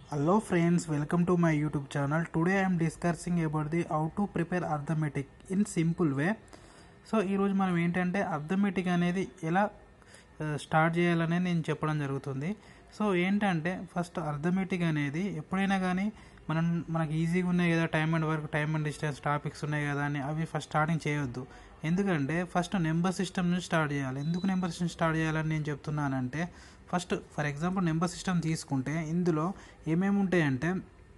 Hello friends, welcome to my YouTube channel. Today I am discussing about the how to prepare arithmetic in simple way. So ఈరోజు మనం ఏంటంటే arithmetic అనేది ఎలా start చేయాలనే నేను చెప్పడం జరుగుతుంది సో ఏంటంటే ఫస్ట్ అర్థమెటిక్ అనేది ఎప్పుడైనా కానీ మనం మనకి ఈజీగా ఉన్నాయి కదా time and work time and distance topics ఉన్నాయి కదా అని అవి ఫస్ట్ స్టార్టింగ్ చేయొద్దు ఎందుకంటే ఫస్ట్ నెంబర్ సిస్టమ్ నుంచి స్టార్ట్ చేయాలి ఎందుకు నెంబర్ సిస్టమ్ స్టార్ట్ చేయాలని నేను చెప్తున్నానంటే first for example number system తీసుకుంటే ఇందులో ఏమేమి ఉంటాయంటే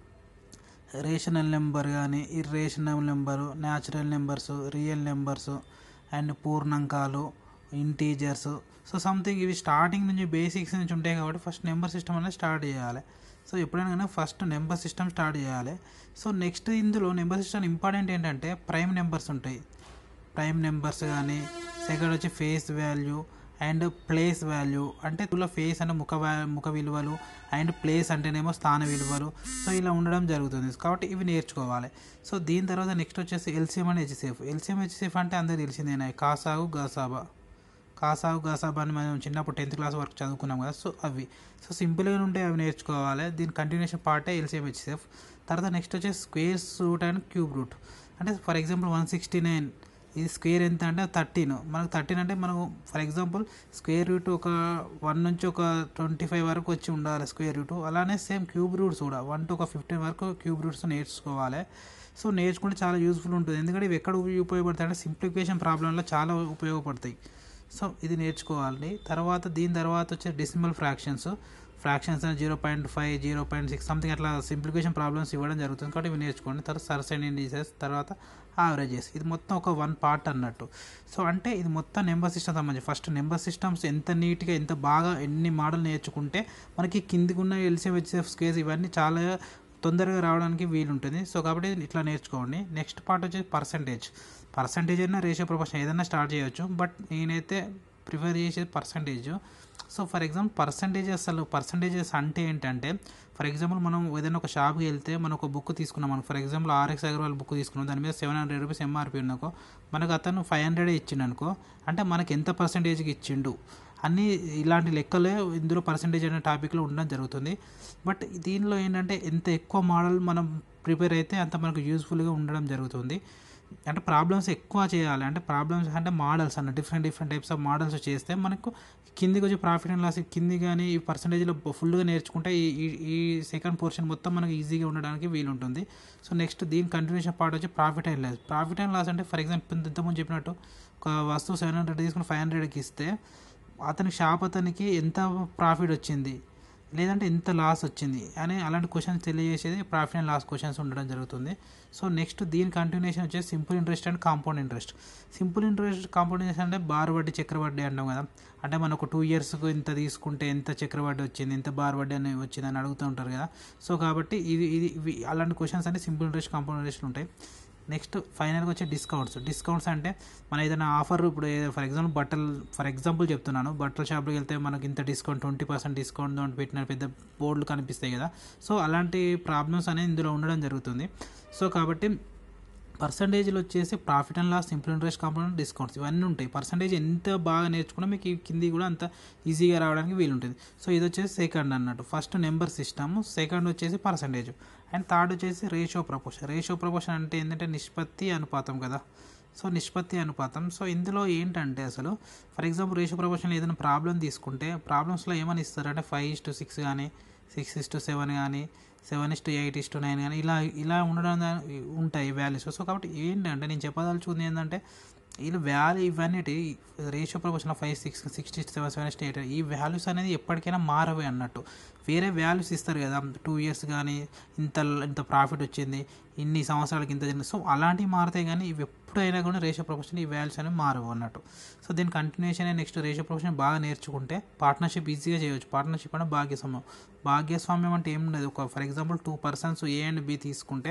రేషనల్ నెంబర్ కానీ irrational number natural numbers real numbers and పూర్ణాంకాలు ఇంటీజర్స్ సో సంథింగ్ ఇవి స్టార్టింగ్ నుంచి బేసిక్స్ నుంచి ఉంటాయి కాబట్టి ఫస్ట్ నెంబర్ సిస్టమ్ అనేది స్టార్ట్ చేయాలి సో ఎప్పుడైనా కానీ ఫస్ట్ నెంబర్ సిస్టమ్ స్టార్ట్ చేయాలి సో నెక్స్ట్ ఇందులో నెంబర్ సిస్టమ్ ఇంపార్టెంట్ ఏంటంటే ప్రైమ్ నెంబర్స్ ఉంటాయి ప్రైమ్ నెంబర్స్ కానీ సెకండ్ వచ్చి face value and place value అంటే ఇందులో ఫేస్ అంటే ముఖ వా- ముఖ విలువలు అండ్ ప్లేస్ అంటేనేమో స్థాన విలువలు సో ఇలా ఉండడం జరుగుతుంది కాబట్టి ఇవి నేర్చుకోవాలి సో దీని తర్వాత నెక్స్ట్ వచ్చేసి LCM and HCF LCM HCF అంటే అందరు తెలిసిందేనా కాసాగు గాసాబా కాసాగు గాసాబా అని మనం చిన్నప్పుడు టెన్త్ క్లాస్ వరకు చదువుకున్నాం కదా సో అవి సో సింపుల్గా ఉంటే అవి నేర్చుకోవాలి దీని కంటిన్యూషన్ పార్టే ఎల్సిఎం హెచ్సిఎఫ్ తర్వాత నెక్స్ట్ వచ్చేసి square root and cube root అంటే for example one sixty nine ఇది స్క్వేర్ ఎంత అంటే థర్టీన్ మనకు థర్టీన్ అంటే మనకు ఫర్ ఎగ్జాంపుల్ స్క్వేర్ రూట్ ఒక వన్ నుంచి ఒక ట్వంటీ ఫైవ్ వరకు వచ్చి ఉండాలి స్క్వేర్ రూట్ అలానే సేమ్ క్యూబ్ రూట్స్ కూడా వన్ టు ఒక ఫిఫ్టీన్ వరకు క్యూబ్ రూట్స్ నేర్చుకోవాలి సో నేర్చుకుంటే చాలా యూస్ఫుల్ ఉంటుంది ఎందుకంటే ఇవి ఎక్కడ ఉపయోగపడతాయి అంటే సింప్లిఫికేషన్ ప్రాబ్లంలో చాలా ఉపయోగపడతాయి సో ఇది నేర్చుకోవాలి తర్వాత దీని తర్వాత వచ్చే decimal fractions fractions zero point five zero point six something అట్లా సింప్లిఫికేషన్ ప్రాబ్లమ్స్ ఇవ్వడం జరుగుతుంది కాబట్టి ఇవి నేర్చుకోండి తర్వాత సర్సైన్ ఇండిసెస్ తర్వాత యావరేజెస్ ఇది మొత్తం ఒక వన్ పార్ట్ అన్నట్టు సో అంటే ఇది మొత్తం నెంబర్ సిస్టమ్ సంబంధించి ఫస్ట్ నెంబర్ సిస్టమ్స్ ఎంత నీట్గా ఎంత బాగా ఎన్ని మోడల్ నేర్చుకుంటే మనకి కిందికి ఉన్న ఎల్సిఎం హెచ్ఎఫ్ స్కేస్ ఇవన్నీ చాలా తొందరగా రావడానికి వీలుంటుంది సో కాబట్టి ఇట్లా నేర్చుకోండి నెక్స్ట్ పార్ట్ వచ్చేసి పర్సంటేజ్ పర్సంటేజ్ అయినా రేషియో ప్రొపోర్షన్ ఏదైనా స్టార్ట్ చేయొచ్చు బట్ నేనైతే ప్రిఫర్ చేసేది percentage so for example percentage అసలు పర్సంటేజెస్ అంటే ఏంటంటే ఫర్ ఎగ్జాంపుల్ మనం ఏదైనా ఒక షాప్కి వెళ్తే మనం ఒక బుక్ తీసుకున్నాం మనం for example RS Aggarwal book తీసుకున్నాం దాని మీద సెవెన్ హండ్రెడ్ రూపీస్ ఎంఆర్పి ఉన్నకో మనకు అతను ఫైవ్ హండ్రెడ్ ఇచ్చిండు అనుకో అంటే మనకి ఎంత పర్సంటేజ్కి ఇచ్చిండు అన్ని ఇలాంటి లెక్కలే ఇందులో పర్సంటేజ్ అనే టాపిక్లో ఉండడం జరుగుతుంది బట్ దీనిలో ఏంటంటే ఎంత ఎక్కువ మోడల్ మనం ప్రిపేర్ అయితే అంత మనకు యూస్ఫుల్గా ఉండడం జరుగుతుంది అంటే ప్రాబ్లమ్స్ ఎక్కువ చేయాలి అంటే ప్రాబ్లమ్స్ అంటే మోడల్స్ అన్న different different types of models చేస్తే మనకు కిందికి వచ్చి ప్రాఫిట్ అండ్ లాస్ కింది కానీ ఈ పర్సంటేజ్లో ఫుల్గా నేర్చుకుంటే ఈ ఈ- ఈ సెకండ్ పోర్షన్ మొత్తం మనకి ఈజీగా ఉండడానికి వీలుంటుంది సో నెక్స్ట్ దీని కంటిన్యూషన్ పార్ట్ వచ్చి profit and loss profit and loss అంటే ఫర్ ఎగ్జాంపుల్ ఇంతకుముందు చెప్పినట్టు ఒక వస్తువు సెవెన్ హండ్రెడ్ తీసుకుని ఫైవ్ హండ్రెడ్కి ఇస్తే అతని షాప్ అతనికి ఎంత ప్రాఫిట్ వచ్చింది లేదంటే ఎంత లాస్ వచ్చింది అని అలాంటి క్వశ్చన్స్ తెలియజేసేది ప్రాఫిట్ అండ్ లాస్ క్వశ్చన్స్ ఉండడం జరుగుతుంది సో నెక్స్ట్ దీని కంటిన్యూషన్ వచ్చేసి simple interest and compound interest simple interest compound interest అంటే బార్ వడ్డీ చక్రవడ్డీ అంటాం కదా అంటే మనకు టూ ఇయర్స్కు ఇంత తీసుకుంటే ఎంత చక్రవడ్డీ వచ్చింది ఎంత బార్ వడ్డీ అని వచ్చింది అని అడుగుతూ ఉంటారు కదా సో కాబట్టి ఇది ఇది ఇవి అలాంటి క్వశ్చన్స్ అంటే సింపుల్ ఇంట్రెస్ట్ కాంపౌండ్ ఇంట్రెస్ట్ ఉంటాయి నెక్స్ట్ ఫైనల్గా వచ్చే డిస్కౌంట్స్ డిస్కౌంట్స్ అంటే మన ఏదైనా ఆఫర్ ఇప్పుడు ఫర్ ఎగ్జాంపుల్ బట్టలు ఫర్ ఎగ్జాంపుల్ చెప్తున్నాను బట్టల షాప్కి వెళ్తే మనకి ఇంత డిస్కౌంట్ ట్వంటీ పర్సెంట్ డిస్కౌంట్ అని పెట్టిన పెద్ద బోర్డులు కనిపిస్తాయి కదా సో అలాంటి ప్రాబ్లమ్స్ అనేది ఇందులో ఉండడం జరుగుతుంది సో కాబట్టి పర్సంటేజ్లు వచ్చేసి profit and loss simple interest compound discounts ఇవన్నీ ఉంటాయి పర్సంటేజ్ ఎంత బాగా నేర్చుకున్నా మీకు ఈ కింది కూడా అంత ఈజీగా రావడానికి వీలుంటుంది సో ఇది వచ్చేసి సెకండ్ అన్నట్టు ఫస్ట్ నెంబర్ సిస్టమ్ సెకండ్ వచ్చేసి పర్సంటేజ్ అండ్ థర్డ్ వచ్చేసి రేషియో ప్రపోర్షన్ రేషియో ప్రపోర్షన్ అంటే ఏంటంటే నిష్పత్తి అనుపాతం కదా సో నిష్పత్తి అనుపాతం సో ఇందులో ఏంటంటే అసలు ఫర్ ఎగ్జాంపుల్ రేషియో ప్రపోర్షన్లో ఏదైనా ప్రాబ్లం తీసుకుంటే ప్రాబ్లమ్స్లో ఏమని ఇస్తారంటే ఫైవ్ ఇస్ టు సిక్స్ కానీ సిక్స్ ఇస్ టు సెవెన్ కానీ seven is to eight is to nine కానీ ఇలా ఇలా ఉండడం దా- ఉంటాయి వాల్యూస్ సో కాబట్టి ఏంటంటే నేను చెప్పదలుచుకుంది ఏంటంటే వీళ్ళు వాల్యూ ఇవన్నీ ratio proportion five six sixty seven seven eight ఈ వాల్యూస్ అనేది ఎప్పటికైనా మారవే అన్నట్టు వేరే వాల్యూస్ ఇస్తారు కదా టూ ఇయర్స్ కానీ ఇంత ఇంత ప్రాఫిట్ వచ్చింది ఇన్ని సంవత్సరాలకి ఇంత జరిగింది సో అలాంటివి మారుతాయి కానీ ఇవి ఎప్పుడైనా కూడా రేషియో ప్రొఫెషన్ ఈ వాల్యూస్ అనేవి మారవు అన్నట్టు సో దీని కంటిన్యూషన్ నెక్స్ట్ రేషియో ప్రొఫెషన్ బాగా నేర్చుకుంటే పార్ట్నర్షిప్ ఈజీగా చేయవచ్చు పార్ట్నర్షిప్ అంటే భాగ్యస్వామ్యం భాగ్యస్వామ్యం అంటే ఏం లేదు ఒక for example two persons A and B తీసుకుంటే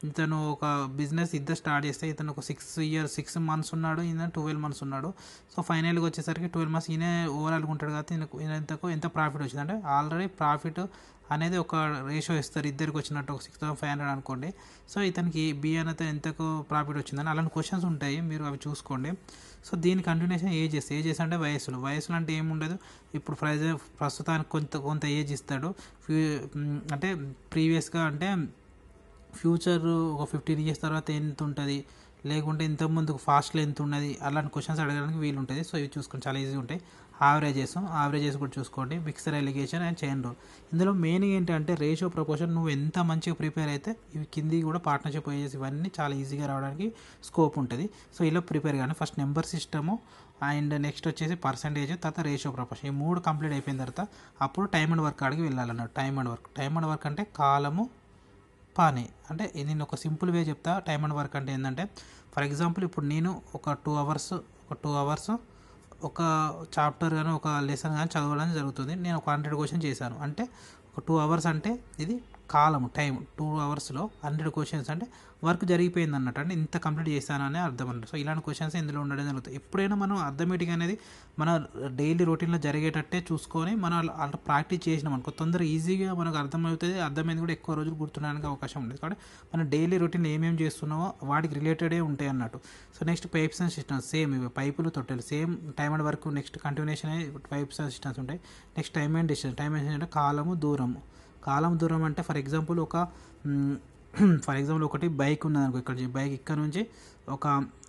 ఇతను ఒక బిజినెస్ ఇద్దరు స్టార్ట్ చేస్తే ఇతను ఒక సిక్స్ ఇయర్ సిక్స్ మంత్స్ ఉన్నాడు ఈయన ట్వెల్వ్ మంత్స్ ఉన్నాడు సో ఫైనల్గా వచ్చేసరికి ట్వెల్వ్ మంత్స్ ఈయన ఓవరాల్గా ఉంటాడు కాబట్టి ఈయనకు ఈయన ఎంతకు ఎంత ప్రాఫిట్ వచ్చింది అంటే ఆల్రెడీ ప్రాఫిట్ అనేది ఒక రేషియో ఇస్తారు ఇద్దరికి వచ్చినట్టు ఒక సిక్స్ థౌసండ్ ఫైవ్ హండ్రెడ్ అనుకోండి సో ఇతనికి బి అనేది ఎంతకు ప్రాఫిట్ వచ్చిందని అలాంటి క్వశ్చన్స్ ఉంటాయి మీరు అవి చూసుకోండి సో దీని కంటిన్యూషన్ ఏజెస్ ఏజెస్ అంటే వయసులు వయసులు అంటే ఏముండదు ఇప్పుడు ప్రైజ్ ప్రస్తుతానికి కొంత కొంత ఏజ్ ఇస్తాడు ఫ్యూ అంటే ప్రీవియస్గా అంటే ఫ్యూచర్ ఒక ఫిఫ్టీన్ ఇయర్స్ తర్వాత ఎంత ఉంటుంది లేకుంటే ఇంత ముందుకు ఫాస్ట్లో ఎంత ఉన్నది అలాంటి క్వశ్చన్స్ అడగడానికి వీలు ఉంటుంది సో ఇవి చూసుకొని చాలా ఈజీగా ఉంటాయి ఆవరేజెస్ ఆవరేజెస్ కూడా చూసుకోండి mixture alligation and chain rule ఇందులో మెయిన్ ఏంటంటే రేషియో ప్రపోర్షన్ నువ్వు ఎంత మంచిగా ప్రిపేర్ అయితే ఇవి కింది కూడా పార్ట్నర్షిప్ అయ్యేసి ఇవన్నీ చాలా ఈజీగా రావడానికి స్కోప్ ఉంటుంది సో ఇలా ప్రిపేర్ కానీ first number system and next వచ్చేసి పర్సంటేజ్ తర్వాత రేషియో ప్రపోర్షన్ ఈ మూడు కంప్లీట్ అయిపోయిన తర్వాత అప్పుడు టైమ్ అండ్ వర్క్ ఆడికి వెళ్ళాలన్నట్టు time and work time and work అంటే కాలము పానీ అంటే నేను ఒక సింపుల్ వే చెప్తా టైమ్ అండ్ వర్క్ అంటే ఏంటంటే ఫర్ ఎగ్జాంపుల్ ఇప్పుడు నేను ఒక టూ అవర్స్ ఒక టూ అవర్స్ ఒక చాప్టర్ కానీ ఒక లెసన్ కానీ చదవడం జరుగుతుంది నేను ఒక హండ్రెడ్ క్వశ్చన్ చేశాను అంటే ఒక టూ అవర్స్ అంటే ఇది కాలం టైం టూ అవర్స్లో హండ్రెడ్ క్వశ్చన్స్ అంటే వర్క్ జరిగిపోయింది అన్నట్టు అంటే ఇంత కంప్లీట్ చేశాను అనే అర్థం అన్నట్టు సో ఇలాంటి క్వశ్చన్స్ ఇందులో ఉండడం జరుగుతుంది ఎప్పుడైనా మనం అర్థమెటిక్ అనేది మన డైలీ రొటీన్లో జరిగేటట్టే చూసుకొని మనం అలా ప్రాక్టీస్ చేసినాం అనుకో తొందరగా ఈజీగా మనకు అర్థమవుతుంది అర్థమైంది కూడా ఎక్కువ రోజులు గుర్తుండడానికి అవకాశం ఉంటుంది కాబట్టి మనం డైలీ రొటీన్ ఏమేమి చేస్తున్నామో వాటికి రిలేటెడే ఉంటాయి అన్నట్టు so next pipes and cisterns same ఇవి పైపులు తొట్టెలు సేమ్ టైం అండ్ వరకు next continuation pipes and cisterns ఉంటాయి next time and distance time and అంటే కాలము దూరము కాలం దూరం అంటే ఫర్ ఎగ్జాంపుల్ ఒక ఫర్ ఎగ్జాంపుల్ ఒకటి బైక్ ఉన్నది అనుకో ఇక్కడ బైక్ ఇక్కడ నుంచి ఒక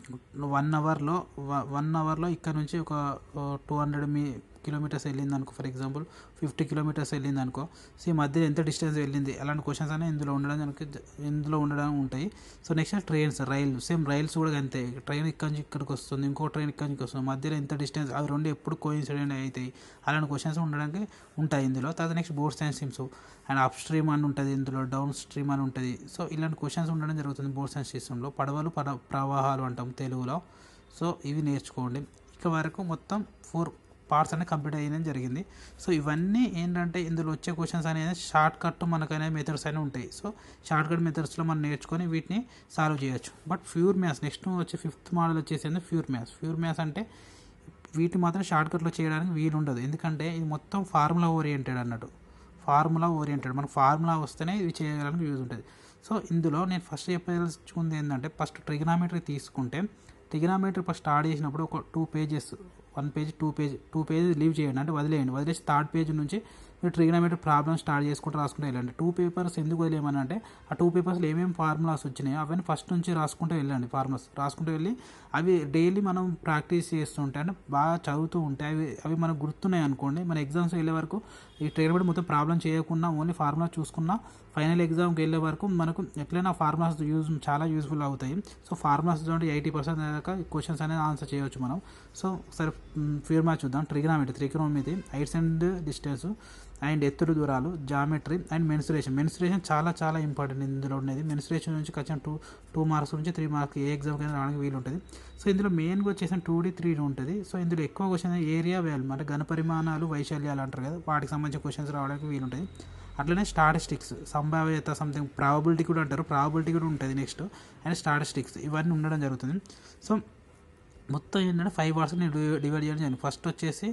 వన్ అవర్లో వన్ అవర్లో ఇక్కడ నుంచి ఒక టూ హండ్రెడ్ మీ కిలోమీటర్స్ వెళ్ళింది అనుకో ఫర్ ఎగ్జాంపుల్ ఫిఫ్టీ కిలోమీటర్స్ వెళ్ళింది అనుకో సో ఈ మధ్య ఎంత డిస్టెన్స్ వెళ్ళింది అలాంటి క్వశ్చన్స్ అనేవి ఇందులో ఉండడం మనకి ఇందులో ఉండడం ఉంటాయి సో నెక్స్ట్ ట్రైన్స్ రైలు సేమ్ రైల్స్ కూడా అంతే ట్రైన్ ఇక్కడ నుంచి ఇక్కడికి వస్తుంది ఇంకో ట్రైన్ ఇక్కడ నుంచి వస్తుంది మధ్యలో ఎంత డిస్టెన్స్ అవి రెండు ఎప్పుడు కోయిన్సిడెంట్ అవుతాయి అలాంటి క్వశ్చన్స్ ఉండడానికి ఉంటాయి ఇందులో తర్వాత next boats and streams and upstream అని ఉంటుంది ఇందులో డౌన్ స్ట్రీమ్ అని ఉంటుంది సో ఇలాంటి క్వశ్చన్స్ ఉండడం జరుగుతుంది బోర్డ్స్ అండ్ సిస్టంలో పడవలు పడ ప్రవాహాలు అంటాం తెలుగులో సో ఇవి నేర్చుకోండి ఇక వరకు మొత్తం ఫోర్ పార్ట్స్ అనేవి కంప్లీట్ అయ్యడం జరిగింది సో ఇవన్నీ ఏంటంటే ఇందులో వచ్చే క్వశ్చన్స్ అనేది షార్ట్ కట్ మనకనే మెథడ్స్ అనేవి ఉంటాయి సో షార్ట్ కట్ మెథడ్స్లో మనం నేర్చుకొని వీటిని సాల్వ్ చేయొచ్చు బట్ ఫ్యూర్ మ్యాథ్స్ నెక్స్ట్ వచ్చే ఫిఫ్త్ మోడల్ వచ్చేసి ఫ్యూర్ మ్యాథ్స్ ఫ్యూర్ మ్యాథ్స్ అంటే వీటిని మాత్రం షార్ట్ కట్లో చేయడానికి వీలు ఉండదు ఎందుకంటే ఇది మొత్తం ఫార్ములా ఓరియంటెడ్ అన్నట్టు ఫార్ములా ఓరియంటెడ్ మనకు ఫార్ములా వస్తేనే ఇవి చేయడానికి యూజ్ ఉంటుంది సో ఇందులో నేను ఫస్ట్ చెప్పదలుచుకుంది ఏంటంటే ఫస్ట్ ట్రిగనామెట్రీ తీసుకుంటే ట్రిగనామెట్రీ ఫస్ట్ స్టార్ట్ చేసినప్పుడు ఒక two pages one page two page two page leave చేయండి అంటే వదిలేయండి వదిలేసి థర్డ్ పేజ్ నుంచి మీరు ట్రిగనామెట్రీ ప్రాబ్లమ్ స్టార్ట్ చేసుకుంటూ రాసుకుంటూ వెళ్ళండి టూ పేపర్స్ ఎందుకు వదిలేయమని అంటే ఆ టూ పేపర్స్లో ఏమేమి ఫార్ములాస్ వచ్చినాయో అవన్నీ ఫస్ట్ నుంచి రాసుకుంటూ వెళ్ళండి ఫార్ములాస్ రాసుకుంటూ వెళ్ళి అవి డైలీ మనం ప్రాక్టీస్ చేస్తుంటే అంటే బాగా చదువుతూ ఉంటే అవి అవి మనకు గుర్తున్నాయి అనుకోండి మన ఎగ్జామ్స్ వెళ్ళే వరకు ఈ ట్రైన్ మొత్తం ప్రాబ్లం చేయకుండా ఓన్లీ ఫార్ములా చూసుకున్నా ఫైనల్ ఎగ్జామ్కి వెళ్ళే వరకు మనకు ఎట్లయినా ఫార్ములాస్ యూజ్ చాలా యూజ్ఫుల్ అవుతాయి సో ఫార్ములాస్ చూడండి ఎయిటీ పర్సెంట్ దాకా క్వశ్చన్స్ అనేది ఆన్సర్ చేయవచ్చు మనం సో సరే ఫిర్ మ్యాచ్ చూద్దాం trigonometry trigonometry heights and distance and ఎత్తుడు దూరాలు జామెట్రీ అండ్ మెన్సురేషన్ మెన్సురేషన్ చాలా చాలా ఇంపార్టెంట్ ఇందులో ఉండేది మెన్సురేషన్ నుంచి ఖచ్చితంగా టూ టూ మార్క్స్ నుంచి త్రీ మార్క్స్ ఏ ఎగ్జామ్కైనా రావడానికి వీలు ఉంటుంది సో ఇందులో మెయిన్గా వచ్చేసి టూ డీ త్రీ ఉంటుంది సో ఇందులో ఎక్కువ క్వశ్చన్ ఏరియా వాల్యూ అంటే ఘన పరిమాణాలు వైశాల్యాలు అంటారు కదా వాటికి సంబంధించిన క్వశ్చన్స్ రావడానికి వీలు ఉంటుంది అట్లనే స్టాటిస్టిక్స్ సంభావ్యత సంథింగ్ ప్రాబిలిటీ కూడా అంటారు ప్రాబిలిటీ కూడా ఉంటుంది నెక్స్ట్ అండ్ స్టాటిస్టిక్స్ ఇవన్నీ ఉండడం జరుగుతుంది సో మొత్తం ఏంటంటే ఫైవ్ అవర్స్ నేను డివైడ్ చేయడం జరిగింది ఫస్ట్ వచ్చేసి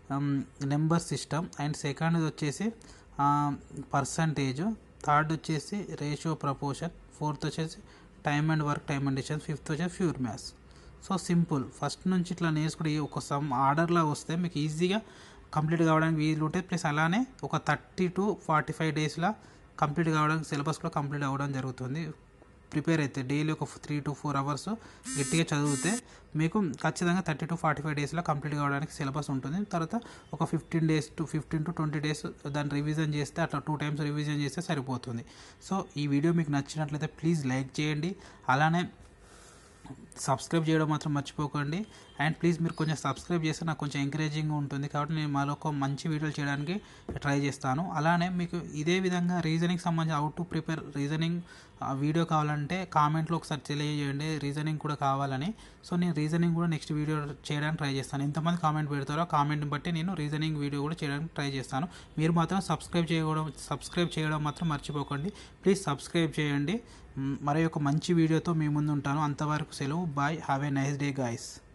నెంబర్ సిస్టమ్ అండ్ సెకండ్ వచ్చేసి పర్సంటేజ్ థర్డ్ వచ్చేసి రేషియో ప్రపోర్షన్ ఫోర్త్ వచ్చేసి time and work time and distance fifth వచ్చేసి pure maths so simple first నుంచి ఇట్లా నేర్చుకుని ఒక సమ్ ఆర్డర్లో వస్తే మీకు ఈజీగా కంప్లీట్ కావడానికి వీలు ఉంటుంది ప్లస్ అలానే ఒక థర్టీ టు ఫార్టీ ఫైవ్ డేస్లో కంప్లీట్ కావడానికి సిలబస్ కూడా కంప్లీట్ అవ్వడం జరుగుతుంది ప్రిపేర్ అయితే డైలీ ఒక త్రీ టు ఫోర్ అవర్స్ గట్టిగా చదివితే మీకు ఖచ్చితంగా థర్టీ టు ఫార్టీ ఫైవ్ డేస్లో కంప్లీట్ కావడానికి సిలబస్ ఉంటుంది తర్వాత ఒక fifteen days to fifteen to twenty days దాన్ని రివిజన్ చేస్తే అట్లా టూ టైమ్స్ రివిజన్ చేస్తే సరిపోతుంది సో ఈ వీడియో మీకు నచ్చినట్లయితే ప్లీజ్ లైక్ చేయండి అలానే సబ్స్క్రైబ్ చేయడం మాత్రం మర్చిపోకండి అండ్ ప్లీజ్ మీరు కొంచెం సబ్స్క్రైబ్ చేస్తే నాకు కొంచెం ఎంకరేజింగ్ ఉంటుంది కాబట్టి నేను మరొక మంచి వీడియోలు చేయడానికి ట్రై చేస్తాను అలానే మీకు ఇదే విధంగా రీజనింగ్ సంబంధించి how to prepare reasoning video కావాలంటే కామెంట్లో ఒకసారి తెలియజేయండి రీజనింగ్ కూడా కావాలని సో నేను రీజనింగ్ కూడా నెక్స్ట్ వీడియో చేయడానికి ట్రై చేస్తాను ఎంతమంది కామెంట్ పెడతారో కామెంట్ని బట్టి నేను రీజనింగ్ వీడియో కూడా చేయడానికి ట్రై చేస్తాను మీరు మాత్రం సబ్స్క్రైబ్ చేయడం సబ్స్క్రైబ్ చేయడం మాత్రం మర్చిపోకండి ప్లీజ్ సబ్స్క్రైబ్ చేయండి మ్, మరి ఒక మంచి వీడియోతో మీ ముందు ఉంటాను అంతవరకు సెలవు bye have a nice day guys